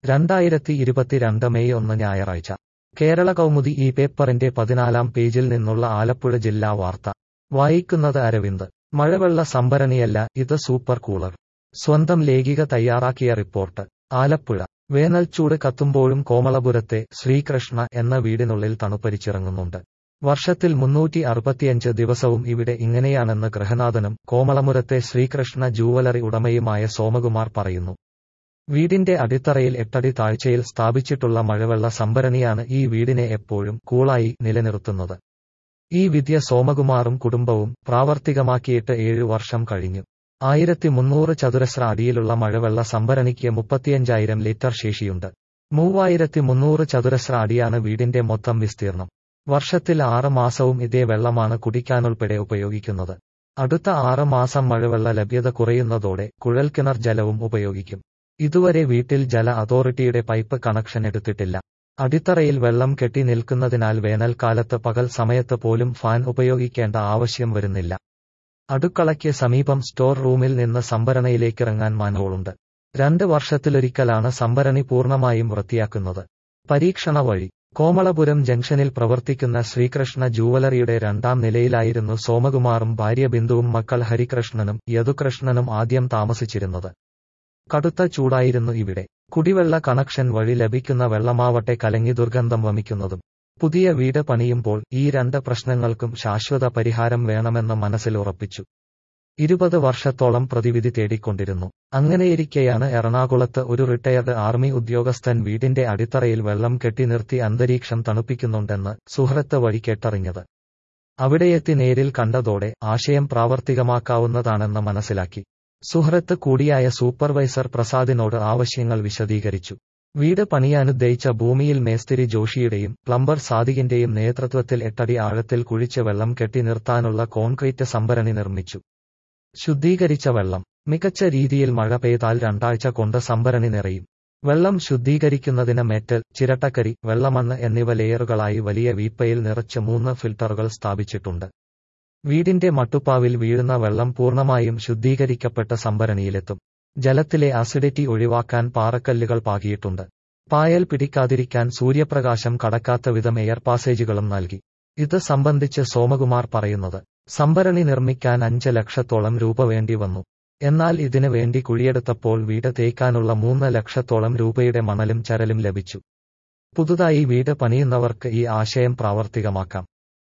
രണ്ടായിരത്തി ഇരുപത്തിരണ്ട് മെയ് ഒന്ന് ഞായറാഴ്ച കേരള കൗമുദി ഈ പേപ്പറിന്റെ പതിനാലാം പേജിൽ നിന്നുള്ള ആലപ്പുഴ ജില്ലാ വാർത്ത വായിക്കുന്നത് അരവിന്ദ് മഴവെള്ള സംഭരണിയല്ല ഇത് സൂപ്പർ കൂളർ സ്വന്തം ലേഖിക തയ്യാറാക്കിയ റിപ്പോർട്ട് ആലപ്പുഴ വേനൽച്ചൂട് കത്തുമ്പോഴും കോമളപുരത്തെ ശ്രീകൃഷ്ണ എന്ന വീടിനുള്ളിൽ തണുപ്പരിച്ചിറങ്ങുന്നുണ്ട് വർഷത്തിൽ മുന്നൂറ്റി അറുപത്തിയഞ്ച് ദിവസവും ഇവിടെ ഇങ്ങനെയാണെന്ന് ഗൃഹനാഥനും കോമളമുരത്തെ ശ്രീകൃഷ്ണ ജൂവലറി ഉടമയുമായ സോമകുമാർ പറയുന്നു വീടിന്റെ അടിത്തറയിൽ എട്ടടി താഴ്ചയിൽ സ്ഥാപിച്ചിട്ടുള്ള മഴവെള്ള സംഭരണിയാണ് ഈ വീടിനെ എപ്പോഴും കൂളായി നിലനിർത്തുന്നത് ഈ വിദ്യ സോമകുമാറും കുടുംബവും പ്രാവർത്തികമാക്കിയിട്ട് ഏഴു വർഷം കഴിഞ്ഞു ആയിരത്തി മുന്നൂറ് ചതുരശ്ര അടിയിലുള്ള മഴവെള്ള സംഭരണിക്ക് മുപ്പത്തിയഞ്ചായിരം ലിറ്റർ ശേഷിയുണ്ട് മൂവായിരത്തി മുന്നൂറ് ചതുരശ്ര അടിയാണ് വീടിന്റെ മൊത്തം വിസ്തീർണം വർഷത്തിൽ ആറ് മാസവും ഇതേ വെള്ളമാണ് കുടിക്കാനുൾപ്പെടെ ഉപയോഗിക്കുന്നത് അടുത്ത ആറ് മാസം മഴവെള്ള ലഭ്യത കുറയുന്നതോടെ കുഴൽക്കിണർ ജലവും ഉപയോഗിക്കും ഇതുവരെ വീട്ടിൽ ജല അതോറിറ്റിയുടെ പൈപ്പ് കണക്ഷൻ എടുത്തിട്ടില്ല അടിത്തറയിൽ വെള്ളം കെട്ടി നിൽക്കുന്നതിനാൽ വേനൽക്കാലത്ത് പകൽ സമയത്ത് പോലും ഫാൻ ഉപയോഗിക്കേണ്ട ആവശ്യം വരുന്നില്ല അടുക്കളയ്ക്ക് സമീപം സ്റ്റോർ റൂമിൽ നിന്ന് സംഭരണിയിലേക്കിറങ്ങാൻ മാൻഹോളുണ്ട് രണ്ട് വർഷത്തിലൊരിക്കലാണ് സംഭരണി പൂർണ്ണമായും വൃത്തിയാക്കുന്നത് പരീക്ഷണ വഴി കോമളപുരം ജംഗ്ഷനിൽ പ്രവർത്തിക്കുന്ന ശ്രീകൃഷ്ണ ജൂവലറിയുടെ രണ്ടാം നിലയിലായിരുന്നു സോമകുമാറും ഭാര്യ ബിന്ദുവും മക്കൾ ഹരികൃഷ്ണനും യദുകൃഷ്ണനും ആദ്യം താമസിച്ചിരുന്നത് കടുത്ത ചൂടായിരുന്നു ഇവിടെ കുടിവെള്ള കണക്ഷൻ വഴി ലഭിക്കുന്ന വെള്ളമാവട്ടെ കലങ്ങി ദുർഗന്ധം വമിക്കുന്നതും പുതിയ വീട് പണിയുമ്പോൾ ഈ രണ്ട് പ്രശ്നങ്ങൾക്കും ശാശ്വത പരിഹാരം വേണമെന്ന് മനസ്സിൽ ഉറപ്പിച്ചു ഇരുപത് വർഷത്തോളം പ്രതിവിധി തേടിക്കൊണ്ടിരുന്നു അങ്ങനെയിരിക്കെയാണ് എറണാകുളത്ത് ഒരു റിട്ടയർഡ് ആർമി ഉദ്യോഗസ്ഥൻ വീടിന്റെ അടിത്തറയിൽ വെള്ളം കെട്ടി നിർത്തി അന്തരീക്ഷം തണുപ്പിക്കുന്നുണ്ടെന്ന് സുഹൃത്ത് വഴി കേട്ടറിഞ്ഞത് അവിടെയെത്തി നേരിൽ കണ്ടതോടെ ആശയം പ്രാവർത്തികമാക്കാവുന്നതാണെന്ന് മനസ്സിലാക്കി സുഹൃത്ത് കൂടിയായ സൂപ്പർവൈസർ പ്രസാദിനോട് ആവശ്യങ്ങൾ വിശദീകരിച്ചു വീട് പണിയാനുദ്ദേശിച്ച ഭൂമിയിൽ മേസ്തിരി ജോഷിയുടെയും പ്ലംബർ സാദികിന്റെയും നേതൃത്വത്തിൽ എട്ടടി ആഴത്തിൽ കുഴിച്ച് വെള്ളം കെട്ടി നിർത്താനുള്ള കോൺക്രീറ്റ് സംഭരണി നിർമ്മിച്ചു ശുദ്ധീകരിച്ച വെള്ളം മികച്ച രീതിയിൽ മഴ പെയ്താൽ രണ്ടാഴ്ച കൊണ്ട് സംഭരണി നിറയും വെള്ളം ശുദ്ധീകരിക്കുന്നതിന് മെറ്റൽ ചിരട്ടക്കരി വെള്ളമണ്ണ് എന്നിവ ലെയറുകളായി വലിയ വീപ്പയിൽ നിറച്ച് മൂന്ന് ഫിൽട്ടറുകൾ സ്ഥാപിച്ചിട്ടുണ്ട് വീടിന്റെ മട്ടുപ്പാവിൽ വീഴുന്ന വെള്ളം പൂർണ്ണമായും ശുദ്ധീകരിക്കപ്പെട്ട സംഭരണിയിലെത്തും ജലത്തിലെ അസിഡിറ്റി ഒഴിവാക്കാൻ പാറക്കല്ലുകൾ പാകിയിട്ടുണ്ട് പായൽ പിടിക്കാതിരിക്കാൻ സൂര്യപ്രകാശം കടക്കാത്ത വിധം എയർ പാസേജുകളും നൽകി ഇത് സംബന്ധിച്ച് സോമകുമാർ പറയുന്നത് സംഭരണി നിർമ്മിക്കാൻ അഞ്ച് ലക്ഷത്തോളം രൂപ വേണ്ടി വന്നു എന്നാൽ ഇതിനു വേണ്ടി കുഴിയെടുത്തപ്പോൾ വീട് തേക്കാനുള്ള മൂന്ന് ലക്ഷത്തോളം രൂപയുടെ മണലും ചരലും ലഭിച്ചു പുതുതായി വീട് പണിയുന്നവർക്ക് ഈ ആശയം പ്രാവർത്തികമാക്കാം